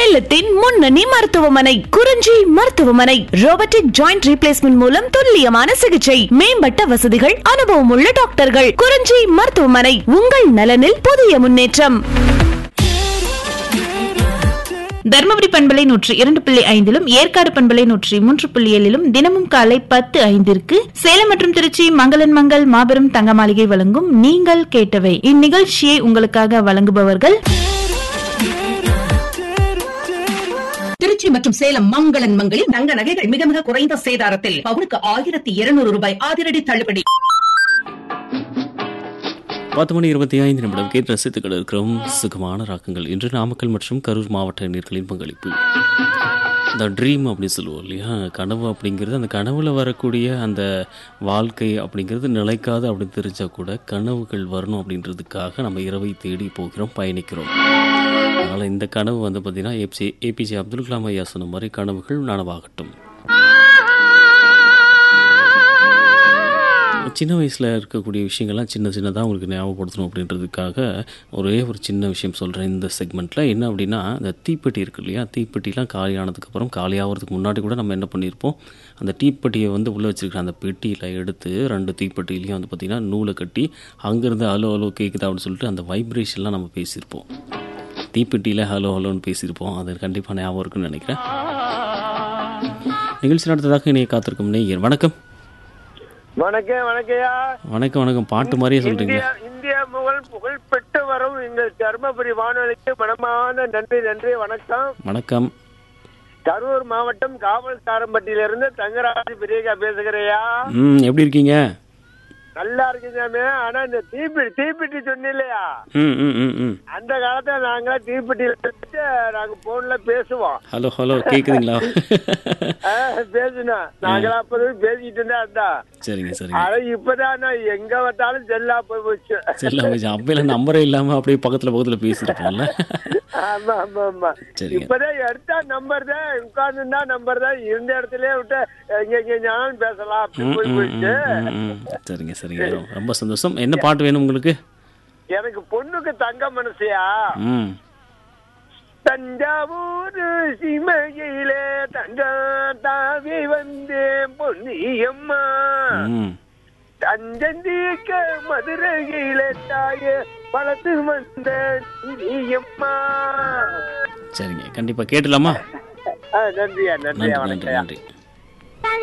சேலத்தின் முன்னணி மருத்துவமனை குறிஞ்சி மருத்துவமனை ரோபோட்டிக் ஜாயிண்ட் ரீப்ளேஸ்மெண்ட் மூலம் துல்லியமான சிகிச்சை மேம்பட்ட வசதிகள் அனுபவமுள்ள டாக்டர்கள் குறிஞ்சி மருத்துவமனை உங்கள் நலனில் புதிய முன்னேற்றம் தருமபுரி பண்பலை நூற்றி இரண்டு புள்ளி ஐந்திலும் ஏற்காடு பண்பலை நூற்றி மூன்று புள்ளி ஏழிலும் தினமும் காலை பத்து ஐந்திற்கு சேலம் மற்றும் திருச்சி மங்களன் மங்கள் மாபெரும் தங்க மாளிகை வழங்கும் நீங்கள் கேட்டவை இந்நிகழ்ச்சியை உங்களுக்காக வழங்குபவர்கள் திருச்சி மற்றும் சேலம் மங்களன் மங்களில் தங்க நகைகள் மிக மிக குறைந்த சேதாரத்தில் பவுனுக்கு ஆயிரத்தி இருநூறு ரூபாய் அதிரடி தள்ளுபடி பத்து மணி இருபத்தி ஐந்து நிமிடம் கேட்டு ரசித்துக் இருக்கிறோம் சுகமான ராக்கங்கள் இன்று நாமக்கல் மற்றும் கரூர் மாவட்ட நேர்களின் பங்களிப்பு இந்த ட்ரீம் அப்படின்னு சொல்லுவோம் இல்லையா கனவு அப்படிங்கிறது அந்த கனவுல வரக்கூடிய அந்த வாழ்க்கை அப்படிங்கிறது நிலைக்காது அப்படின்னு தெரிஞ்சால் கூட கனவுகள் வரணும் அப்படின்றதுக்காக நம்ம இரவை தேடி போகிறோம் பயணிக்கிறோம் அதனால் இந்த கனவு வந்து பார்த்திங்கன்னா ஏபிஜே ஏபிஜே அப்துல் கலாம் ஐயா சொன்ன மாதிரி கனவுகள் நனவாகட்டும் சின்ன வயசில் இருக்கக்கூடிய விஷயங்கள்லாம் சின்ன சின்னதாக உங்களுக்கு ஞாபகப்படுத்தணும் அப்படின்றதுக்காக ஒரே ஒரு சின்ன விஷயம் சொல்கிறேன் இந்த செக்மெண்ட்டில் என்ன அப்படின்னா இந்த தீப்பெட்டி இருக்கு இல்லையா தீப்பெட்டிலாம் காலி ஆனதுக்கப்புறம் காலி ஆகிறதுக்கு முன்னாடி கூட நம்ம என்ன பண்ணியிருப்போம் அந்த தீப்பெட்டியை வந்து உள்ளே வச்சிருக்கிற அந்த பெட்டியில் எடுத்து ரெண்டு தீப்பெட்டிலையும் வந்து பார்த்திங்கன்னா நூலை கட்டி அங்கேருந்து ஹலோ ஹலோ கேட்குதா அப்படின்னு சொல்லிட்டு அந்த வைப்ரேஷன்லாம் நம்ம பேசியிருப்போம் தீப்பெட்டியில் ஹலோ ஹலோன்னு பேசியிருப்போம் அது கண்டிப்பாக ஞாபகம் இருக்குன்னு நினைக்கிறேன் நிகழ்ச்சி நடத்ததாக இணைய காத்திருக்கும் நேயர் வணக்கம் வணக்கம் வணக்கம்யா வணக்கம் வணக்கம் பாட்டு மாதிரியே சொல்கிறீங்க இந்தியா இந்தியா புகழ் புகழ்பெற்று வரும் எங்கள் தருமபுரி வானொலிக்கு மனமான நன்றி நன்றி வணக்கம் வணக்கம் கரூர் மாவட்டம் காவல் சாரம்பட்டியிலிருந்து தங்கராஜ் பிரியகா பேசுகிறையா ம் எப்படி இருக்கீங்க நல்லா இருக்குங்க ஆனா இந்த தீப்பெட்டி தீப்பெட்டி சொன்னில்லையா ம் ம் ம் ம் அந்த காலத்துல நாங்க தீப்பெட்டியில வச்சு நாங்க போன்ல பேசுவோம் ஹலோ ஹலோ கேட்குதுங்களா ஆஹ், பேசுனோம் நாங்களா அப்போது பேசிட்டு இருந்தா அதான் சரிங்க சரிங்க ஆனா இப்பதான் நான் எங்க வந்தாலும் செல்லா போய் போச்சு சரி போச்சு அப்பையில நம்பரே இல்லாமல் அப்படியே பக்கத்தில் பக்கத்தில் பேசியிருப்போம்ல ஆமா ஆமா ஆமா சரிங்க. இப்பதான் எடுத்தா நம்பர் தான் உட்கார்ந்துருந்தா நம்பர் தான் இருந்த இடத்துலயே விட்டு எங்க எங்க ஞானம் பேசலாம் அப்படி ம் போய் ம் போயிடுச்சு ம், ம், ம். சரிங்க சரிங்க ரொம்ப சந்தோஷம் என்ன பாட்டு வேணும் உங்களுக்கு எனக்கு பொண்ணுக்கு தங்க மனசியா ம் தஞ்சாவூர் சிமையிலே தங்க தாவி வந்தேன் பொன்னியம்மா ம் தஞ்சந்திக்க மதுரையிலே தாயே வளர்த்து வந்த நீயம்மா சரிங்க கண்டிப்பாக கேட்டலாமா ஆ, நன்றியா நன்றியா நன்றி நன்றி வணக்கம் நன்றி